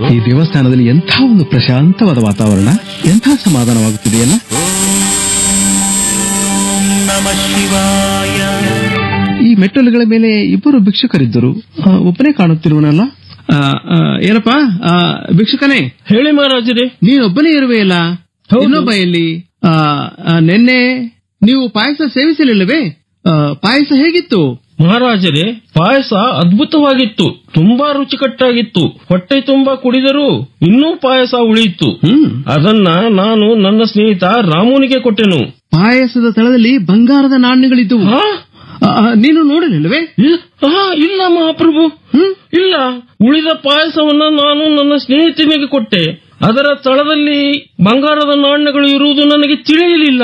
ಈ ದೇವಸ್ಥಾನದಲ್ಲಿ ಎಂಥ ಒಂದು ಪ್ರಶಾಂತವಾದ ವಾತಾವರಣ ಎಂಥ ಸಮಾಧಾನವಾಗುತ್ತಿದೆಯಲ್ಲ ನಮಃ ಶಿವಾಯ ಈ ಮೆಟ್ಟಲುಗಳ ಮೇಲೆ ಇಬ್ಬರು ಭಿಕ್ಷುಕರಿದ್ದರು ಆ, ಒಬ್ಬನೇ ಕಾಣುತ್ತಿರುವನಲ್ಲ ಆ, ಆ, ಏನಪ್ಪಾ ಆ, ಭಿಕ್ಷುಕನೇ ಹೇಳಿ ಮಹಾರಾಜರೇ ನೀನೊಬ್ಬನೇ ಇರುವೆಯಲ್ಲ ಹೌದು. ಇನ್ನೊಬ್ಬ ಎಲ್ಲಿ ಆ, ಆ, ನಿನ್ನೆ ನೀವು ಪಾಯಸ ಸೇವಿಸಲಿಲ್ಲವೇ ಆ, ಪಾಯಸ ಹೇಗಿತ್ತು ಮಹಾರಾಜರೇ ಪಾಯಸ ಅದ್ಭುತವಾಗಿತ್ತು ತುಂಬಾ ರುಚಿಕಟ್ಟಾಗಿತ್ತು ಹೊಟ್ಟೆ ತುಂಬಾ ಕುಡಿದರೂ ಇನ್ನೂ ಪಾಯಸ ಉಳಿಯಿತು ಹ್ಮ್ ಅದನ್ನ ನಾನು ನನ್ನ ಸ್ನೇಹಿತ ರಾಮುನಿಗೆ ಕೊಟ್ಟೆನು ಪಾಯಸದ ತಳದಲ್ಲಿ ಬಂಗಾರದ ನಾಣ್ಯಗಳಿದ್ದವು ಹಾ? ಆ, ಆ, ನೀನು ನೋಡಲಿಲ್ಲವೇ ಇಲ್- ಹಾ, ಇಲ್ಲ ಮಹಾಪ್ರಭು ಹ್ಮ್ ಇಲ್ಲ ಉಳಿದ ಪಾಯಸವನ್ನ ನಾನು ನನ್ನ ಸ್ನೇಹಿತನಿಗೆ ಕೊಟ್ಟೆ ಅದರ ತಳದಲ್ಲಿ ಬಂಗಾರದ ನಾಣ್ಯಗಳು ಇರುವುದು ನನಗೆ ತಿಳಿಯಲಿಲ್ಲ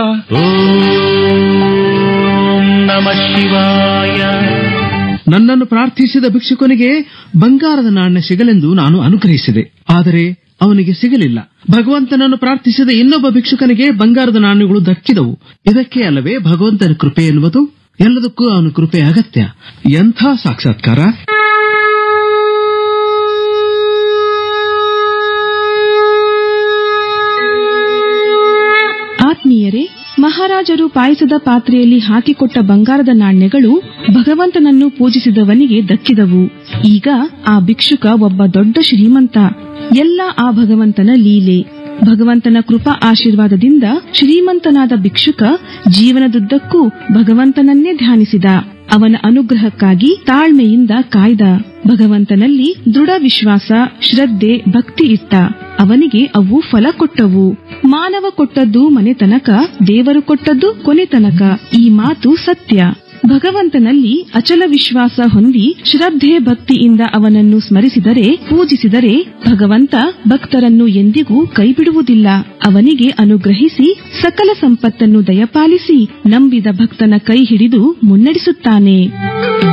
ಓಂ ನಮಃ ಶಿವಾಯ ನನ್ನನ್ನು ಪ್ರಾರ್ಥಿಸಿದ ಭಿಕ್ಷುಕನಿಗೆ ಬಂಗಾರದ ನಾಣ್ಯ ಸಿಗಲೆಂದು ನಾನು ಅನುಗ್ರಹಿಸಿದೆ ಆದರೆ ಅವನಿಗೆ ಸಿಗಲಿಲ್ಲ ಭಗವಂತನನ್ನು ಪ್ರಾರ್ಥಿಸಿದ ಇನ್ನೊಬ್ಬ ಭಿಕ್ಷುಕನಿಗೆ ಬಂಗಾರದ ನಾಣ್ಯಗಳು ದಕ್ಕಿದವು ಇದಕ್ಕೆ ಅಲ್ಲವೇ ಭಗವಂತನ ಕೃಪೆ ಎನ್ನುವುದು ಎಲ್ಲದಕ್ಕೂ ಅವನ ಕೃಪೆ ಅಗತ್ಯ ಎಂಥ ಸಾಕ್ಷಾತ್ಕಾರ ಆತ್ಮೀಯರೇ ಮಹಾರಾಜರು ಪಾಯಸದ ಪಾತ್ರೆಯಲ್ಲಿ ಹಾಕಿಕೊಟ್ಟ ಬಂಗಾರದ ನಾಣ್ಯಗಳು ಭಗವಂತನನ್ನು ಪೂಜಿಸಿದವನಿಗೆ ದಕ್ಕಿದವು ಈಗ ಆ ಭಿಕ್ಷುಕ ಒಬ್ಬ ದೊಡ್ಡ ಶ್ರೀಮಂತ ಎಲ್ಲ ಆ ಭಗವಂತನ ಲೀಲೆ ಭಗವಂತನ ಕೃಪಾ ಆಶೀರ್ವಾದದಿಂದ ಶ್ರೀಮಂತನಾದ ಭಿಕ್ಷುಕ ಜೀವನದುದ್ದಕ್ಕೂ ಭಗವಂತನನ್ನೇ ಧ್ಯಾನಿಸಿದ ಅವನ ಅನುಗ್ರಹಕ್ಕಾಗಿ ತಾಳ್ಮೆಯಿಂದ ಕಾಯ್ದ ಭಗವಂತನಲ್ಲಿ ದೃಢ ವಿಶ್ವಾಸ ಶ್ರದ್ಧೆ ಭಕ್ತಿ ಇಟ್ಟ ಅವನಿಗೆ ಅವು ಫಲ ಕೊಟ್ಟವು ಮಾನವ ಕೊಟ್ಟದ್ದು ಮನೆತನಕ ದೇವರು ಕೊಟ್ಟದ್ದು ಕೊನೆತನಕ ಈ ಮಾತು ಸತ್ಯ ಭಗವಂತನಲ್ಲಿ ಅಚಲ ವಿಶ್ವಾಸ ಹೊಂದಿ ಶ್ರದ್ಧೆ ಭಕ್ತಿಯಿಂದ ಅವನನ್ನು ಸ್ಮರಿಸಿದರೆ ಪೂಜಿಸಿದರೆ ಭಗವಂತ ಭಕ್ತರನ್ನು ಎಂದಿಗೂ ಕೈಬಿಡುವುದಿಲ್ಲ ಅವನಿಗೆ ಅನುಗ್ರಹಿಸಿ ಸಕಲ ಸಂಪತ್ತನ್ನು ದಯಪಾಲಿಸಿ ನಂಬಿದ ಭಕ್ತನ ಕೈ ಹಿಡಿದು ಮುನ್ನಡೆಸುತ್ತಾನೆ